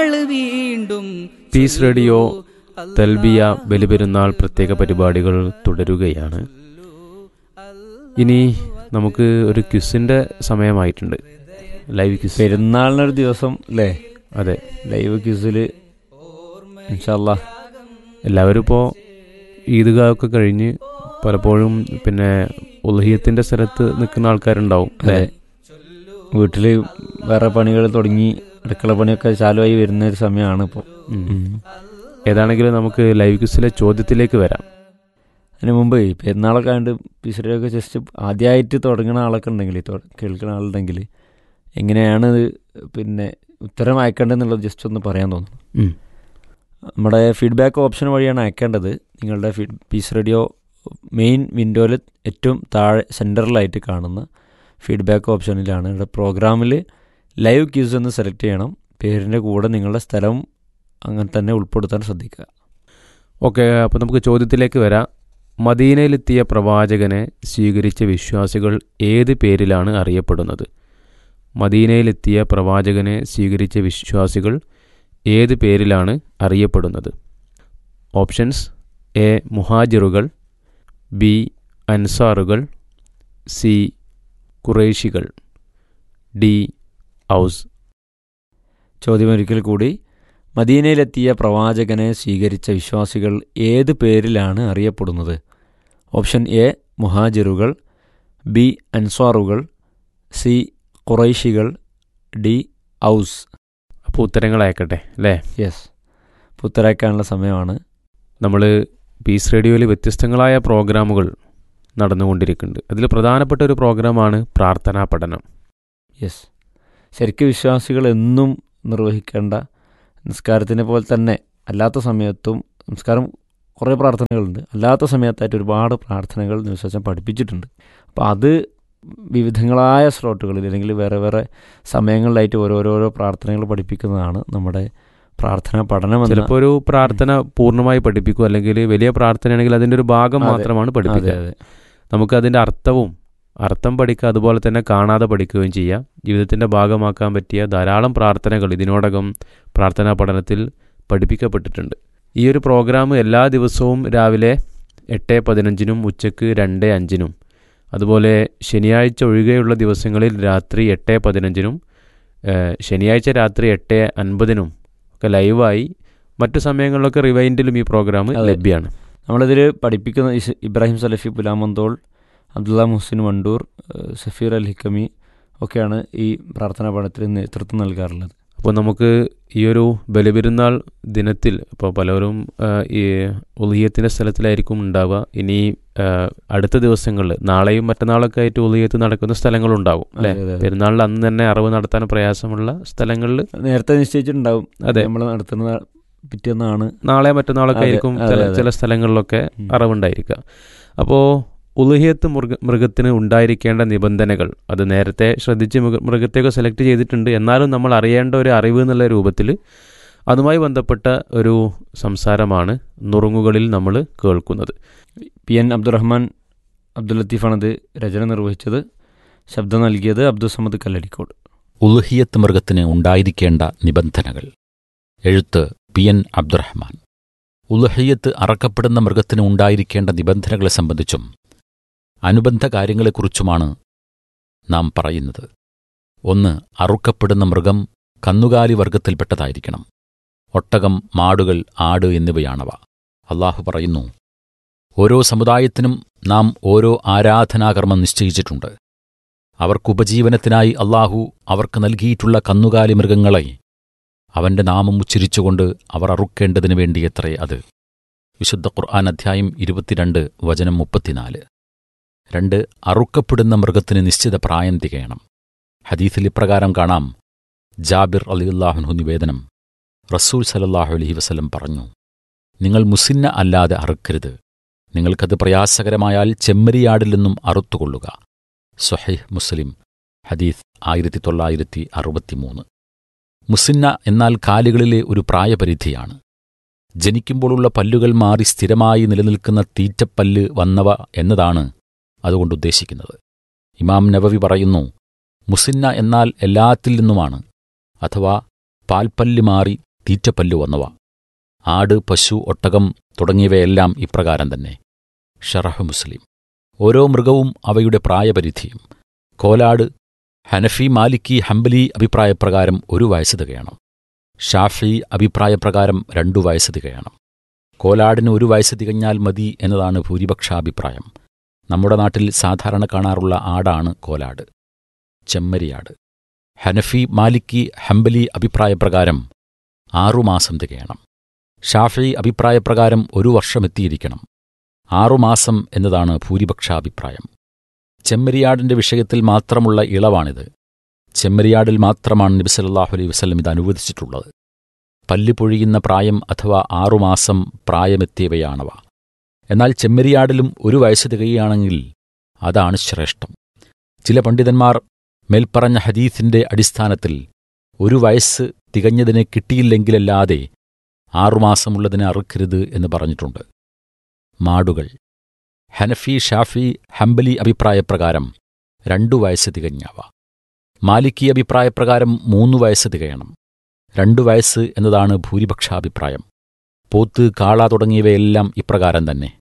വീണ്ടും piece radio തൽബിയ Baliperunnal പ്രത്യേക പരിപാടികൾ തുടരുകയാണ് ഇനി നമുക്ക് ഒരു ക്വിസിന്റെ സമയമായിട്ടുണ്ട് ലൈവ് ക്വിസ് പെരുന്നാളിനൊരു ദിവസം അല്ലേ അതെ ലൈവ് ക്യൂസിൽ ഇൻഷാല്ലാ എല്ലാവരും ഇപ്പോൾ ഈദ്ഗാഹൊക്കെ കഴിഞ്ഞ് പലപ്പോഴും പിന്നെ ഉലഹിയത്തിന്റെ സ്ഥലത്ത് നിൽക്കുന്ന ആൾക്കാരുണ്ടാവും അല്ലേ അതെ വീട്ടിൽ വേറെ പണികൾ തുടങ്ങി അടുക്കള പണിയൊക്കെ ചാലുവായി വരുന്ന ഒരു സമയമാണ് ഇപ്പോൾ ഉം. ഏതാണെങ്കിലും നമുക്ക് ലൈവ് ക്വിസിലെ ചോദ്യത്തിലേക്ക് വരാം അതിന് മുമ്പ് ഈ പെരുന്നാളൊക്കെ ആയതുകൊണ്ട് പിസറിയൊക്കെ ജസ്റ്റ് ആദ്യമായിട്ട് തുടങ്ങുന്ന ആളൊക്കെ ഉണ്ടെങ്കിൽ തൊ- കേൾക്കുന്ന ആളുണ്ടെങ്കിൽ എങ്ങനെയാണ് ഇത് പിന്നെ ഉത്തരം അയക്കേണ്ടതെന്നുള്ളത് ജസ്റ്റ് ഒന്ന് പറയാൻ തോന്നുന്നു ഉം. നമ്മുടെ ഫീഡ്ബാക്ക് ഓപ്ഷൻ വഴിയാണ് അയക്കേണ്ടത് നിങ്ങളുടെ ഫീഡ് പീസ് റേഡിയോ മെയിൻ വിൻഡോയിൽ ഏറ്റവും താഴെ സെൻറ്ററിലായിട്ട് കാണുന്ന ഫീഡ്ബാക്ക് ഓപ്ഷനിലാണ് ഇവിടെ പ്രോഗ്രാമിൽ ലൈവ് ക്യൂസ് എന്ന് സെലക്ട് ചെയ്യണം പേരിൻ്റെ കൂടെ നിങ്ങളുടെ സ്ഥലം അങ്ങനെ തന്നെ ഉൾപ്പെടുത്താൻ ശ്രദ്ധിക്കുക ഓക്കെ അപ്പോൾ നമുക്ക് ചോദ്യത്തിലേക്ക് വരാം മദീനയിലെത്തിയ പ്രവാചകനെ സ്വീകരിച്ച വിശ്വാസികൾ ഏത് പേരിലാണ് അറിയപ്പെടുന്നത് മദീനയിലെത്തിയ പ്രവാചകനെ സ്വീകരിച്ച വിശ്വാസികൾ ഏത് പേരിലാണ് അറിയപ്പെടുന്നത് ഓപ്ഷൻസ് എ മുഹാജിറുകൾ ബി അൻസാറുകൾ സി ഖുറൈശികൾ ഡി ഔസ് ചോദ്യം ഒരിക്കൽ കൂടി മദീനയിലെത്തിയ പ്രവാചകനെ സ്വീകരിച്ച വിശ്വാസികൾ ഏത് പേരിലാണ് അറിയപ്പെടുന്നത് ഓപ്ഷൻ എ മുഹാജിറുകൾ ബി അൻസ്വാറുകൾ സി ഖുറൈശികൾ ഡി ഔസ് അപ്പോൾ ഉത്തരങ്ങൾ അയക്കട്ടെ അല്ലേ യെസ് പുത്തരയ്ക്കാനുള്ള സമയമാണ് നമ്മൾ പീസ് റേഡിയോയിൽ വ്യത്യസ്തങ്ങളായ പ്രോഗ്രാമുകൾ നടന്നുകൊണ്ടിരിക്കുന്നുണ്ട് അതിൽ പ്രധാനപ്പെട്ട ഒരു പ്രോഗ്രാമാണ് പ്രാർത്ഥനാ പഠനം യെസ് ശരിക്കും വിശ്വാസികൾ എന്നും നിർവഹിക്കേണ്ട നിസ്കാരത്തിനെ പോലെ തന്നെ അല്ലാത്ത സമയത്തും നിസ്കാരം കുറേ പ്രാർത്ഥനകളുണ്ട് അല്ലാത്ത സമയത്തായിട്ട് ഒരുപാട് പ്രാർത്ഥനകൾ നിശ്വാസം പഠിപ്പിച്ചിട്ടുണ്ട് അപ്പോൾ അത് വിവിധങ്ങളായ സ്ലോട്ടുകളിൽ അല്ലെങ്കിൽ വേറെ വേറെ സമയങ്ങളിലായിട്ട് ഓരോരോരോ പ്രാർത്ഥനകൾ പഠിപ്പിക്കുന്നതാണ് നമ്മുടെ പ്രാർത്ഥനാ പഠനം എന്ന ചിലപ്പോൾ ഒരു പ്രാർത്ഥന പൂർണ്ണമായി പഠിപ്പിക്കും അല്ലെങ്കിൽ വലിയ പ്രാർത്ഥനയാണെങ്കിൽ അതിൻ്റെ ഒരു ഭാഗം അതെ. മാത്രമാണ് അതെ പഠിപ്പിക്കുക അതെ നമുക്ക് അതിൻ്റെ അർത്ഥവും അർത്ഥം പഠിക്കുക അതുപോലെ തന്നെ കാണാതെ പഠിക്കുകയും ചെയ്യാം ജീവിതത്തിൻ്റെ ഭാഗമാക്കാൻ പറ്റിയ ധാരാളം പ്രാർത്ഥനകൾ ഇതിനോടകം പ്രാർത്ഥനാ പഠനത്തിൽ പഠിപ്പിക്കപ്പെട്ടിട്ടുണ്ട് ഈ ഒരു പ്രോഗ്രാം എല്ലാ ദിവസവും രാവിലെ എട്ട് പതിനഞ്ചിനും ഉച്ചക്ക് രണ്ട് അഞ്ചിനും അതുപോലെ ശനിയാഴ്ച ഒഴികെയുള്ള ദിവസങ്ങളിൽ രാത്രി എട്ട് പതിനഞ്ചിനും ഏഹ്, ശനിയാഴ്ച രാത്രി എട്ട് അൻപതിനും ഒക്കെ ലൈവായി മറ്റു സമയങ്ങളിലൊക്കെ റിവൈൻഡിലും ഈ പ്രോഗ്രാം അതെ. ലഭ്യമാണ് നമ്മളിതിൽ പഠിപ്പിക്കുന്ന ഇസ് ഇബ്രാഹിം സലഫി പുലാമന്തോൾ അബ്ദുള്ള മുഹസിൻ വണ്ടൂർ ഏഹ് സഫീർ അൽ ഹിക്കമി ഒക്കെയാണ് ഈ പ്രാർത്ഥനാ പഠനത്തിന് നേതൃത്വം നൽകാറുള്ളത് അപ്പോൾ നമുക്ക് ഈ ഒരു ബലിപെരുന്നാൾ ദിനത്തിൽ ഇപ്പോൾ പലരും ആ, ഈ ഉളിയത്തിൻ്റെ സ്ഥലത്തിലായിരിക്കും ഉണ്ടാവുക ഇനി ആ, അടുത്ത ദിവസങ്ങളിൽ നാളെയും മറ്റന്നാളൊക്കെ ആയിട്ട് ഉളിയത്ത് നടക്കുന്ന സ്ഥലങ്ങളുണ്ടാവും അല്ലേ അതെ, അതെ, അതെ. പെരുന്നാളിൽ അന്ന് തന്നെ അറിവ് നടത്താൻ പ്രയാസമുള്ള സ്ഥലങ്ങളിൽ നേരത്തെ നിശ്ചയിച്ചിട്ടുണ്ടാവും അതെ നമ്മൾ നടത്തുന്ന പിറ്റേന്നാണ് നാളെ മറ്റന്നാളൊക്കെ അതെ, ആയിരിക്കും അതെ, ചില അതെ. ചില സ്ഥലങ്ങളിലൊക്കെ ഉം. അറിവുണ്ടായിരിക്കുക അപ്പോൾ ഉലുഹിയത്ത് മൃഗ മൃഗത്തിന് ഉണ്ടായിരിക്കേണ്ട നിബന്ധനകൾ അത് നേരത്തെ ശ്രദ്ധിച്ച് മൃഗ മൃഗത്തെയൊക്കെ സെലക്ട് ചെയ്തിട്ടുണ്ട് എന്നാലും നമ്മൾ അറിയേണ്ട ഒരു അറിവ് എന്നുള്ള രൂപത്തിൽ അതുമായി ബന്ധപ്പെട്ട ഒരു സംസാരമാണ് നുറുങ്ങുകളിൽ നമ്മൾ കേൾക്കുന്നത് പി എൻ അബ്ദുറഹ്മാൻ അബ്ദുൽ ലത്തീഫാണത് രചന നിർവഹിച്ചത് ശബ്ദം നൽകിയത് അബ്ദുൽ സമദ് കല്ലടിക്കോട് ഉലുഹിയത്ത് മൃഗത്തിന് ഉണ്ടായിരിക്കേണ്ട നിബന്ധനകൾ എഴുത്ത് പി എൻ അബ്ദുറഹ്മാൻ ഉലുഹിയത്ത് അറക്കപ്പെടുന്ന മൃഗത്തിന് ഉണ്ടായിരിക്കേണ്ട നിബന്ധനകളെ സംബന്ധിച്ചും അനുബന്ധ കാര്യങ്ങളെക്കുറിച്ചുമാണ് നാം പറയുന്നത് ഒന്ന് അറുക്കപ്പെടുന്ന മൃഗം കന്നുകാലി വർഗത്തിൽപ്പെട്ടതായിരിക്കണം ഒട്ടകം മാടുകൾ ആട് എന്നിവയാണവ അള്ളാഹു പറയുന്നു ഓരോ സമുദായത്തിനും നാം ഓരോ ആരാധനാകർമ്മം നിശ്ചയിച്ചിട്ടുണ്ട് അവർക്കുപജീവനത്തിനായി അള്ളാഹു അവർക്ക് നൽകിയിട്ടുള്ള കന്നുകാലി മൃഗങ്ങളെ അവന്റെ നാമം ഉച്ചരിച്ചുകൊണ്ട് അവർ അറുക്കേണ്ടതിനു വേണ്ടിയത്രേ അത് വിശുദ്ധ ഖുർആൻ അധ്യായം ഇരുപത്തിരണ്ട് വചനം മുപ്പത്തിനാല് രണ്ട് അറുക്കപ്പെടുന്ന മൃഗത്തിന് നിശ്ചിത പ്രായം തികയണം ഹദീസിൽ ഇപ്രകാരം കാണാം ജാബിർ അലിയുല്ലാഹുൻഹു നിവേദനം റസൂൽ സലല്ലാഹു അലഹി വസല്ലം പറഞ്ഞു നിങ്ങൾ മുസിന്ന അല്ലാതെ അറുക്കരുത് നിങ്ങൾക്കത് പ്രയാസകരമായാൽ ചെമ്മരിയാടിൽ നിന്നും അറുത്തുകൊള്ളുക സൊഹൈഹ് മുസ്ലിം ഹദീസ് ആയിരത്തി തൊള്ളായിരത്തി അറുപത്തിമൂന്ന് മുസിന്ന എന്നാൽ കാലുകളിലെ ഒരു പ്രായപരിധിയാണ് ജനിക്കുമ്പോഴുള്ള പല്ലുകൾ മാറി സ്ഥിരമായി നിലനിൽക്കുന്ന തീറ്റപ്പല്ല് വന്നവ എന്നതാണ് അതുകൊണ്ട് ഉദ്ദേശിക്കുന്നത് ഇമാം നവവി പറയുന്നു മുസിന്ന എന്നാൽ എല്ലാത്തിൽ നിന്നുമാണ് അഥവാ പാൽപ്പല്ല് മാറി തീറ്റപ്പല്ലു വന്നവ ആട് പശു ഒട്ടകം തുടങ്ങിയവയെല്ലാം ഇപ്രകാരം തന്നെ ഷറഹ് മുസ്ലിം ഓരോ മൃഗവും അവയുടെ പ്രായപരിധിയും കോലാട് ഹനഫി മാലിക്കി ഹംബലി അഭിപ്രായപ്രകാരം ഒരു വയസ്സ് തികയണം ഷാഫി അഭിപ്രായപ്രകാരം രണ്ടു വയസ്സ് തികയണം കോലാടിന് ഒരു വയസ്സ് തികഞ്ഞാൽ മതി എന്നതാണ് ഭൂരിപക്ഷാഭിപ്രായം നമ്മുടെ നാട്ടിൽ സാധാരണ കാണാറുള്ള ആടാണ് കോലാട് ചെമ്മരിയാട് ഹനഫി മാലിക്കി ഹംബലി അഭിപ്രായപ്രകാരം ആറുമാസം തികയണം ഷാഫി അഭിപ്രായപ്രകാരം ഒരു വർഷമെത്തിയിരിക്കണം ആറുമാസം എന്നതാണ് ഭൂരിപക്ഷാഭിപ്രായം ചെമ്മരിയാടിന്റെ വിഷയത്തിൽ മാത്രമുള്ള ഇളവാണിത് ചെമ്മരിയാടിൽ മാത്രമാണ് നബി സല്ലല്ലാഹു അലൈഹി വസല്ലം ഇത് അനുവദിച്ചിട്ടുള്ളത് പല്ല് പൊഴിയുന്ന പ്രായം അഥവാ ആറുമാസം പ്രായമെത്തിയവയാണവ എന്നാൽ ചെമ്മരിയാടിലും ഒരു വയസ്സ് തികയുകയാണെങ്കിൽ അതാണ് ശ്രേഷ്ഠം ചില പണ്ഡിതന്മാർ മേൽപ്പറഞ്ഞ ഹദീസിന്റെ അടിസ്ഥാനത്തിൽ ഒരു വയസ്സ് തികഞ്ഞതിനെ കിട്ടിയില്ലെങ്കിലല്ലാതെ ആറുമാസമുള്ളതിനെ അറുക്കരുത് എന്ന് പറഞ്ഞിട്ടുണ്ട് മാടുകൾ ഹനഫി ഷാഫി ഹംബലി അഭിപ്രായപ്രകാരം രണ്ടു വയസ്സ് തികഞ്ഞവ മാലിക്കി അഭിപ്രായപ്രകാരം മൂന്ന് വയസ്സ് തികയണം രണ്ടു വയസ്സ് എന്നതാണ് ഭൂരിപക്ഷാഭിപ്രായം പോത്ത് കാള തുടങ്ങിയവയെല്ലാം ഇപ്രകാരം തന്നെ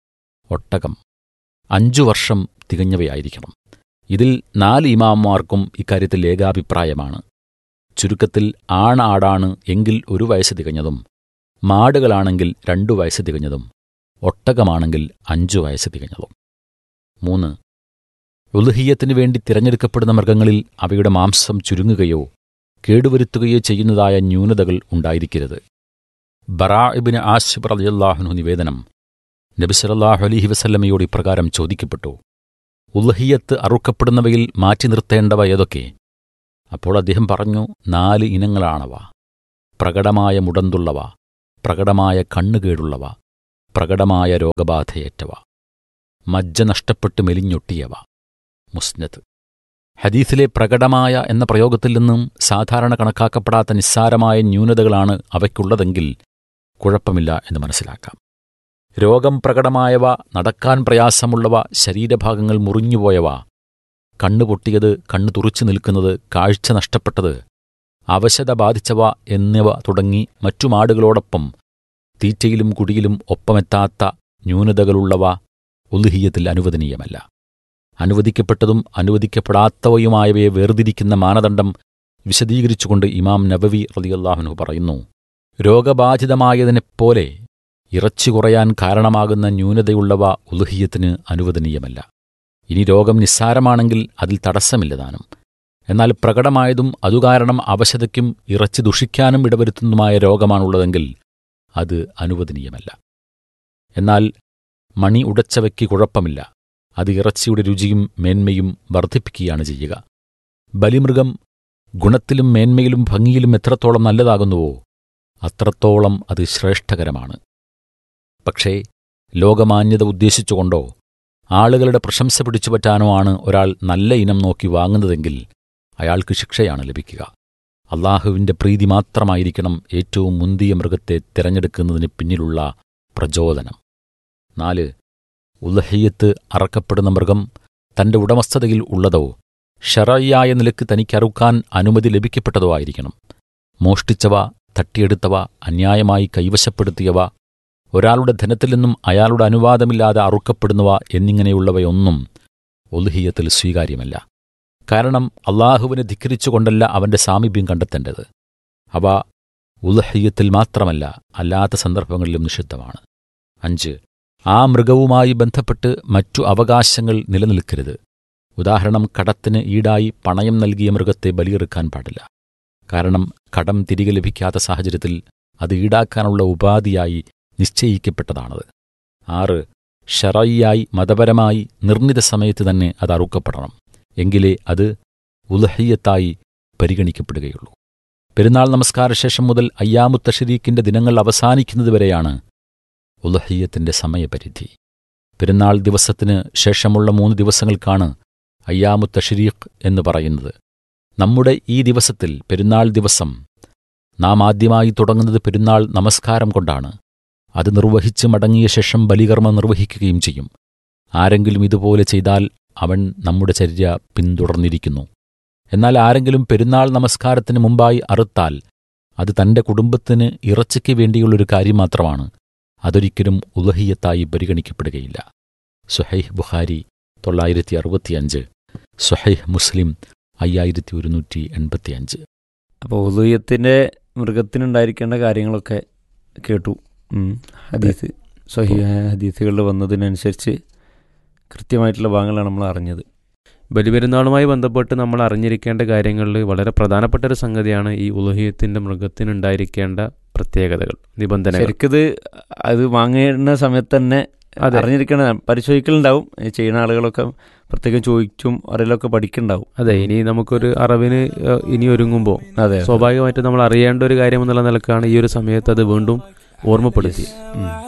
ഒട്ടകം അഞ്ചു വർഷം തികഞ്ഞവയായിരിക്കണം ഇതിൽ നാല് ഇമാമാർക്കും ഇക്കാര്യത്തിൽ ഏകാഭിപ്രായമാണ് ചുരുക്കത്തിൽ ആണാടാണ് എങ്കിൽ ഒരു വയസ്സ് തികഞ്ഞതും മാടുകളാണെങ്കിൽ രണ്ടു വയസ്സ് തികഞ്ഞതും ഒട്ടകമാണെങ്കിൽ അഞ്ചു വയസ്സ് തികഞ്ഞതും മൂന്ന് ഉലുഹിയത്തിനു വേണ്ടി തിരഞ്ഞെടുക്കപ്പെടുന്ന മൃഗങ്ങളിൽ അവയുടെ മാംസം ചുരുങ്ങുകയോ കേടുവരുത്തുകയോ ചെയ്യുന്നതായ ന്യൂനതകൾ ഉണ്ടായിരിക്കരുത് ബറാഇബിന് ആശിബ് റളിയല്ലാഹുനു നിവേദനം നബി സല്ലല്ലാഹു അലൈഹി വസല്ലമയോട് ഇപ്രകാരം ചോദിക്കപ്പെട്ടു ഉൽഹിയത്ത് അറുക്കപ്പെടുന്നവയിൽ മാറ്റി നിർത്തേണ്ടവ ഏതൊക്കെ അപ്പോൾ അദ്ദേഹം പറഞ്ഞു നാല് ഇനങ്ങളാണവ പ്രകടമായ മുടന്തുള്ളവ പ്രകടമായ കണ്ണുകേടുള്ളവ പ്രകടമായ രോഗബാധയേറ്റവ മജ്ജ നഷ്ടപ്പെട്ട് മെലിഞ്ഞൊട്ടിയവ മുസ്നത്ത് ഹദീസിലെ പ്രകടമായ എന്ന പ്രയോഗത്തിൽ നിന്നും സാധാരണ കണക്കാക്കപ്പെടാത്ത നിസ്സാരമായ ന്യൂനതകളാണ് അവയ്ക്കുള്ളതെങ്കിൽ കുഴപ്പമില്ല എന്ന് മനസ്സിലാക്കാം രോഗം പ്രകടമായവ നടക്കാൻ പ്രയാസമുള്ളവ ശരീരഭാഗങ്ങൾ മുറിഞ്ഞുപോയവ കണ്ണു പൊട്ടിയത് കണ്ണു തുറച്ചു നിൽക്കുന്നത് കാഴ്ച നഷ്ടപ്പെട്ടത് അവശത ബാധിച്ചവ എന്നിവ തുടങ്ങി മറ്റു മാടുകളോടൊപ്പം തീറ്റയിലും കുടിയിലും ഒപ്പമെത്താത്ത ന്യൂനതകളുള്ളവ ഉൽഹിയത്തിൽ അനുവദനീയമല്ല അനുവദിക്കപ്പെട്ടതും അനുവദിക്കപ്പെടാത്തവയുമായവയെ വേർതിരിക്കുന്ന മാനദണ്ഡം വിശദീകരിച്ചുകൊണ്ട് ഇമാം നബവി റളിയല്ലാഹുനു പറയുന്നു രോഗബാധിതമായതിനെപ്പോലെ ഇറച്ചി കുറയാൻ കാരണമാകുന്ന ന്യൂനതയുള്ളവ ഉലുഹിയത്തിന് അനുവദനീയമല്ല ഇനി രോഗം നിസ്സാരമാണെങ്കിൽ അതിൽ തടസ്സമില്ലതാനും എന്നാൽ പ്രകടമായതും അതുകാരണം അവശതയ്ക്കും ഇറച്ചി ദുഷിക്കാനും ഇടവരുത്തുന്നതുമായ രോഗമാണുള്ളതെങ്കിൽ അത് അനുവദനീയമല്ല എന്നാൽ മണി ഉടച്ചവയ്ക്ക് കുഴപ്പമില്ല അത് ഇറച്ചിയുടെ രുചിയും മേന്മയും വർദ്ധിപ്പിക്കുകയാണ് ചെയ്യുക ബലിമൃഗം ഗുണത്തിലും മേന്മയിലും ഭംഗിയിലും എത്രത്തോളം നല്ലതാകുന്നുവോ അത്രത്തോളം അത് ശ്രേഷ്ഠകരമാണ് പക്ഷേ ലോകമാന്യത ഉദ്ദേശിച്ചുകൊണ്ടോ ആളുകളുടെ പ്രശംസ പിടിച്ചുപറ്റാനോ ആണ് ഒരാൾ നല്ല ഇനം നോക്കി വാങ്ങുന്നതെങ്കിൽ അയാൾക്ക് ശിക്ഷയാണ് ലഭിക്കുക അള്ളാഹുവിന്റെ പ്രീതി മാത്രമായിരിക്കണം ഏറ്റവും മുന്തിയ മൃഗത്തെ തിരഞ്ഞെടുക്കുന്നതിന് പിന്നിലുള്ള പ്രചോദനം നാല് ഉലഹയ്യത്ത് അറക്കപ്പെടുന്ന മൃഗം തന്റെ ഉടമസ്ഥതയിൽ ഉള്ളതോ ഷറയ്യായ നിലക്ക് തനിക്കറുക്കാൻ അനുമതി ലഭിക്കപ്പെട്ടതോ ആയിരിക്കണം മോഷ്ടിച്ചവ തട്ടിയെടുത്തവ അന്യായമായി കൈവശപ്പെടുത്തിയവ ഒരാളുടെ ധനത്തിൽ നിന്നും അയാളുടെ അനുവാദമില്ലാതെ അറുക്കപ്പെടുന്നവ എന്നിങ്ങനെയുള്ളവയൊന്നും ഒലുഹിയത്തിൽ സ്വീകാര്യമല്ല കാരണം അള്ളാഹുവിനെ ധിക്കരിച്ചുകൊണ്ടല്ല അവന്റെ സാമീപ്യം കണ്ടെത്തേണ്ടത് അവ ഉലഹയ്യത്തിൽ മാത്രമല്ല അല്ലാത്ത സന്ദർഭങ്ങളിലും നിഷിദ്ധമാണ് അഞ്ച് ആ മൃഗവുമായി ബന്ധപ്പെട്ട് മറ്റു അവകാശങ്ങൾ നിലനിൽക്കരുത് ഉദാഹരണം കടത്തിന് ഈടായി പണയം നൽകിയ മൃഗത്തെ ബലിയെറുക്കാൻ പാടില്ല കാരണം കടം തിരികെ ലഭിക്കാത്ത സാഹചര്യത്തിൽ അത് ഈടാക്കാനുള്ള ഉപാധിയായി നിശ്ചയിക്കപ്പെട്ടതാണത് ആറ് ഷറയ്യായി മതപരമായി നിർണിത സമയത്ത് തന്നെ അത് അറുക്കപ്പെടണം എങ്കിലേ അത് ഉലഹയ്യത്തായി പരിഗണിക്കപ്പെടുകയുള്ളൂ പെരുന്നാൾ നമസ്കാരശേഷം മുതൽ അയ്യാമുത്ത ഷരീക്കിന്റെ ദിനങ്ങൾ അവസാനിക്കുന്നതുവരെയാണ് ഉലഹയ്യത്തിന്റെ സമയപരിധി പെരുന്നാൾ ദിവസത്തിന് ശേഷമുള്ള മൂന്ന് ദിവസങ്ങൾക്കാണ് അയ്യാമുത്ത ഷരീഖ് എന്ന് പറയുന്നത് നമ്മുടെ ഈ ദിവസത്തിൽ പെരുന്നാൾ ദിവസം നാം ആദ്യമായി തുടങ്ങുന്നത് പെരുന്നാൾ നമസ്കാരം കൊണ്ടാണ് അത് നിർവഹിച്ച് മടങ്ങിയ ശേഷം ബലികർമ്മം നിർവഹിക്കുകയും ചെയ്യും ആരെങ്കിലും ഇതുപോലെ ചെയ്താൽ അവൻ നമ്മുടെ ചര്യ പിന്തുടർന്നിരിക്കുന്നു എന്നാൽ ആരെങ്കിലും പെരുന്നാൾ നമസ്കാരത്തിന് മുമ്പായി അറുത്താൽ അത് തന്റെ കുടുംബത്തിന് ഇറച്ചിക്ക് വേണ്ടിയുള്ളൊരു കാര്യം മാത്രമാണ് അതൊരിക്കലും ഉലഹിയത്തായി പരിഗണിക്കപ്പെടുകയില്ല സുഹൈഹ് ബുഖാരി തൊള്ളായിരത്തി അറുപത്തിയഞ്ച് സുഹൈഹ് മുസ്ലിം അയ്യായിരത്തി ഒരുന്നൂറ്റി എൺപത്തിയഞ്ച് അപ്പോൾ ഉദയത്തിൻ്റെ മൃഗത്തിനുണ്ടായിരിക്കേണ്ട കാര്യങ്ങളൊക്കെ കേട്ടു ഉം. ഹദീസ് സ്വഹിയായ ഹദീസുകളിൽ വന്നതിനനുസരിച്ച് കൃത്യമായിട്ടുള്ള ഭാഗങ്ങളാണ് നമ്മൾ അറിഞ്ഞത് ബലിപെരുന്നാളുമായി ബന്ധപ്പെട്ട് നമ്മൾ അറിഞ്ഞിരിക്കേണ്ട കാര്യങ്ങളിൽ വളരെ പ്രധാനപ്പെട്ട ഒരു സംഗതിയാണ് ഈ ഉലഹിയത്തിന്റെ മൃഗത്തിനുണ്ടായിരിക്കേണ്ട പ്രത്യേകതകൾ നിബന്ധനകൾ ശരിക്കിത് അത് വാങ്ങുന്ന സമയത്ത് തന്നെ അതെ. അറിഞ്ഞിരിക്കണം പരിശോധിക്കലുണ്ടാവും ഈ ചെയ്യുന്ന ആളുകളൊക്കെ പ്രത്യേകം ചോദിച്ചും അറിയലൊക്കെ പഠിക്കുന്നുണ്ടാവും അതെ ഇനി നമുക്കൊരു അറിവിന് ഏഹ്, ഇനി ഒരുങ്ങുമ്പോൾ അതെ സ്വാഭാവികമായിട്ടും നമ്മൾ അറിയേണ്ട ഒരു കാര്യം എന്നുള്ള നിലക്കാണ് ഈ ഒരു സമയത്ത് അത് വീണ്ടും ഓർമ്മപ്പെടുത്തി ഉം.